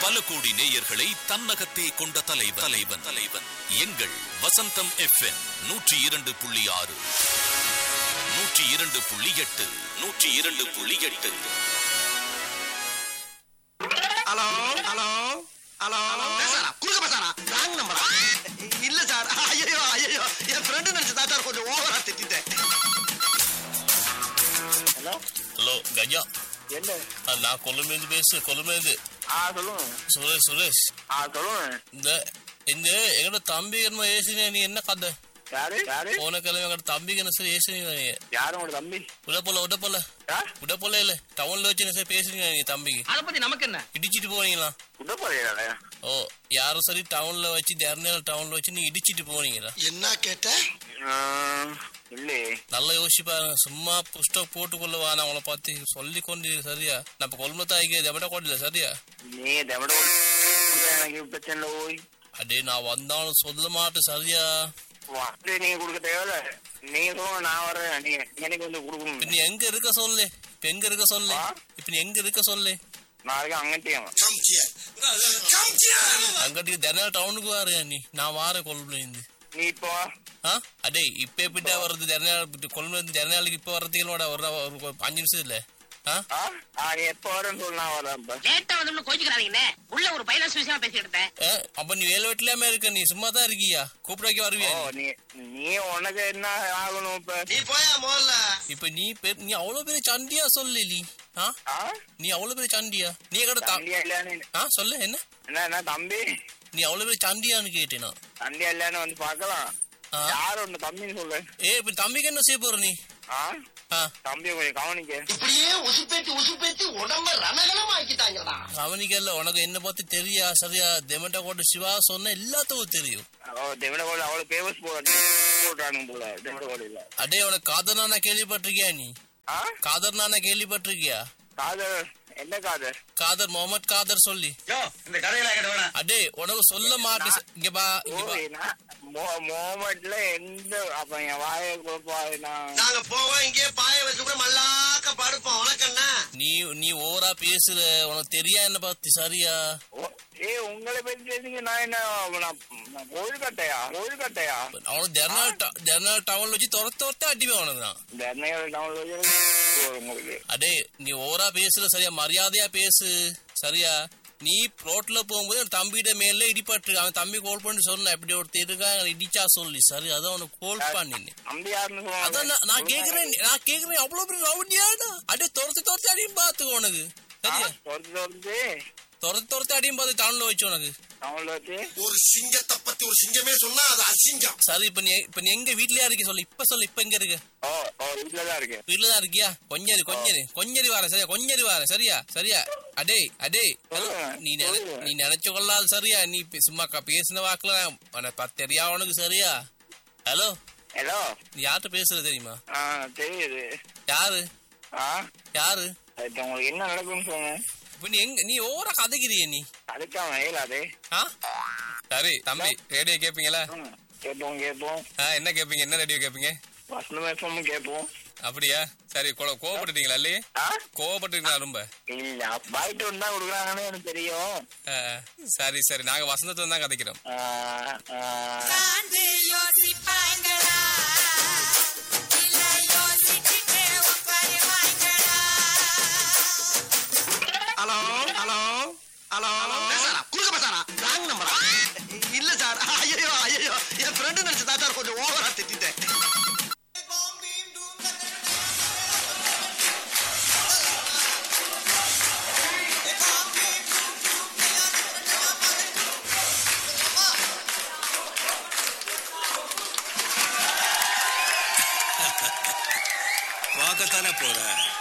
பல கோடி நேயர்களை தன்னகத்தே கொண்ட தலைவன் தலைவன் தலைவன் எங்கள் வசந்தம் எஃப்எம் நூற்றி இரண்டு புள்ளி ஆறு நூற்றி இரண்டு புள்ளி எட்டு நூற்றி இரண்டு புள்ளி எட்டு ஹலோ ஹலோ ஹலோ பேசாரா குறுக்க பேசாரா ராங் நம்பரா இல்ல சார் ஐயோ ஐயோ என் ஃப்ரெண்டு நினைச்சு தான் சார் கொஞ்சம் ஓவரா திட்டிட்டேன் ஹலோ ஹலோ கஜா என்ன ஆ, நான் கொல்லுமேந்து பேசு கொல்லுமேந்து ஆ சொல்லுங்க சுரேஷ் சுரேஷ் ஆ சொல்லுங்க இந்த இந்த எங்கட தம்பி என்ன ஏசினே நீ என்ன கதை யாரு யாரு போன கிழமை எங்கட தம்பிக்கு என்ன சரி ஏசினீங்க நீ யாரு உங்களோட தம்பி விட போல விட போல ஆ விட போல இல்ல டவுன்ல வச்சு என்ன சரி பேசுறீங்க நீ தம்பிக்கு அத பத்தி நமக்கு என்ன இடிச்சிட்டு போனீங்களா விட போறீங்களா ஓ யாரும் சரி டவுன்ல வச்சு தர்ணேல டவுன்ல வச்சு நீ இடிச்சிட்டு போனீங்களா என்ன கேட்ட இல்லையே நல்லா யோசிச்சு பாருங்க சும்மா புஸ்தகம் போட்டுக்கொள்ள வா நான் உங்களை பார்த்து சொல்லி கொண்டு சரியா நம்ம கொல்மத்தாய்க்கு தெமட்ட கொண்டல சரியா நீ தெவட எனக்கு பிரச்சனை போய் அடே நான் வந்தாலும் சொல்ல மாட்டேன் சரியா வந்து நீங்க கொடுக்க தேவையில்ல நீங்க சொல்லுங்க நான் வரேன் நீங்க எனக்கு வந்து இப்ப கொடுக்கணும் நீ எங்க இருக்க சொல்லு இப்ப எங்க இருக்க சொல்லு ஆ? இப்ப நீ எங்க இருக்க சொல்லு நாளைக்கு அங்கட்டியும் அங்கட்டுக்கு தின டவுனுக்கு வாரு நீ நான் வாரேன் கொல்லுலேருந்து நீ இப்போ வா. ஆ அடே இப்ப எப்படிட்டா வர்றது தின கொல்லுலேருந்து தின நாளைக்கு இப்ப வர்றதுக்கு ஒரு ஒரு- ஒரு அஞ்சு நிமிஷம் இல்ல ஆ ஆ ஆ, நீ எப்போ வரேன்னு சொல்லு நான் வரேன் இப்ப லேட்டா வந்து கோச்சிக்கிறாதீங்கண்ணே உள்ள ஒரு பைனான்ஸ் விஷயமா பேசிட்டு இருந்தேன் ஆ, அப்ப நீ வேலை வெட்டிலாம இருக்க நீ சும்மா தான் இருக்கியா கூப்பிட வைக்க வருவியா ஓ நீ? நீ நீ உனக்கு என்ன ஆகணும் இப்ப நீ போயா முதல்ல இப்ப நீ பெ- நீ அவ்வளவு பெரிய சண்டியா சொல்லு நீ ஆ ஆ நீ அவ்வளவு பெரிய சண்டியா நீ கடை தா- தண்டியா இல்லையான்னு ஆ சொல்லு என்ன என்ன என்ன தம்பி நீ அவ்வளவு பெரிய சண்டியான்னு கேட்டேன் நான் தண்டியா இல்லையான்னு வந்து பார்க்கலாம் ஆ. யாரு உன்ன தம்பின்னு சொல்லு ஏ இப்ப தம்பிக்கு என்ன செய்ய போற நீ ஆ ஆ தம்பியை கொஞ்சம் கவனிக்க இப்படியே உசுப்பேத்தி உசுப்பேத்தி உடம்ப ரணகலம் ஆக்கிட்டாங்கடா அவனிக்கல்ல உனக்கு என்ன பத்தி தெரியா சரியா தெமட்டா கோட்டை சிவா சொன்ன எல்லாத்துக்கும் தெரியும் ஓ தெவிட கோயில் அவ்வளவு பேமஸ் போல போட்டானுங்க போல தெவிட கோயில அடே உனக்கு காதர் நானா கேள்விப்பட்டிருக்கியா நீ ஆ காதர் நானா கேள்விப்பட்டிருக்கியா காதர் என்ன காதர் காதர் முகமது காதர் சொல்லி இந்த கதையில கேட்ட வேணாம் அடே உனக்கு சொல்ல மாட்டேன் இங்க பா இங்க பா ஓய், நான் மோ- மோமெண்ட்ல எந்த அப்ப என் வாயை குழப்பா நான் நாங்க போவோம் இங்கே பாய வச்சு கூட மல்லாக்க படுப்போம் உனக்கு என்ன நீ நீ ஓவரா பேசுற உனக்கு தெரியா என்ன பத்தி சரியா ஓ- ஏய் உங்களை பத்தி தெரிஞ்சீங்க நான் என்ன நான் நான் கோயில் கட்டையா கோயில் கட்டையா அவனுக்கு தினம் தினம் டவுன்ல வச்சு துரத்த துரத்த அடிப்பேன் உனக்கு தான் தர்ணகள் டவுன்லோட் உங்களுக்கு அடே நீ ஓவரா பேசுற சரியா மரியாதையா பேசு சரியா நீ ரோட்ல போகும்போது என் தம்பிகிட்ட மேல இடிபட்டு அவன் தம்பி கால் பண்ணி சொன்ன இப்படி ஒரு இருக்கா இடிச்சா சொல்லி சரி அதான் உனக்கு கால் பண்ணினேன் தம்பி யாருன்னு அதான் நான்- நான் கேக்குறேன் நான் கேக்குறேன் அவ்வளவு பெரிய ரவுண்டியாடா அடே துரத்து துரத்து அடியும் பாத்துக்கோ உனக்கு சரியா தொடர்ந்து தொடர்ந்து துரத்து துரத்து அடியும் பார்த்து டவுன்ல வச்சு உனக்கு டவுன்லோட் ஒரு சிங்கத்தை பத்தி ஒரு சிங்கமே சொன்னா அது அசிங்கம் சரி இப்ப நீ இப்ப நீ எங்க வீட்லயா இருக்க சொல்லு இப்ப சொல்லு இப்ப எங்க இருக்க ஓ ஓ வீட்டுல தான் இருக்கேன் வீட்டுல தான் இருக்கியா கொஞ்சரி கொஞ்சரி கொஞ்சரி வாரேன் சரியா கொஞ்சரி வாரேன் சரியா சரியா அடே அடே ஹலோ நீ நினை நீ நினைச்சு கொள்ளாது சரியா நீ இப்ப சும்மா க- பேசின வாக்குல உனக்கு பத்து தெரியா உனக்கு சரியா ஹலோ ஹலோ நீ யார்கிட்ட பேசுற தெரியுமா ஆ தெரியுது யாரு ஆ யாரு அது உங்களுக்கு என்ன நடக்கும்னு சொல்லுங்க இப்ப நீ எங்க நீ ஓவரா கதைக்கிறிய நீ அதுக்காக இயலாது ஆ சரி தம்பி ரேடியோ கேப்பீங்களா ம், கேட்போம் கேட்போம் ஆ என்ன கேப்பீங்க என்ன ரேடியோ கேப்பீங்க வசந்தம் எஃப்எம் கேட்போம் அப்படியா சரி கோ- கோவப்பட்டுட்டீங்களா இல்லையே ஆ கோவப்பட்டுட்டீங்களா ரொம்ப இல்ல பாய்ட்டு வந்தா கொடுக்குறாங்கன்னு எனக்கு தெரியும் ஆ, சரி சரி நாங்க வசந்தத்துல தான் கதைக்கிறோம் ஆ, ஆ, சார்ந்து யோசிப்பாங்களா இல்ல யோசிச்சுட்டு உட்காருவாங்களா ஹலோ ஹலோ ஹலோ பேசாரா குறுக்க பேசாரா ராங் நம்பரா இல்ல சார் ஐயோ ஐயோ என் ஃப்ரெண்டு நினைச்சு தான் சார் கொஞ்சம் ஓவரா திட்டிட்டேன் பார்க்கத்தானே போற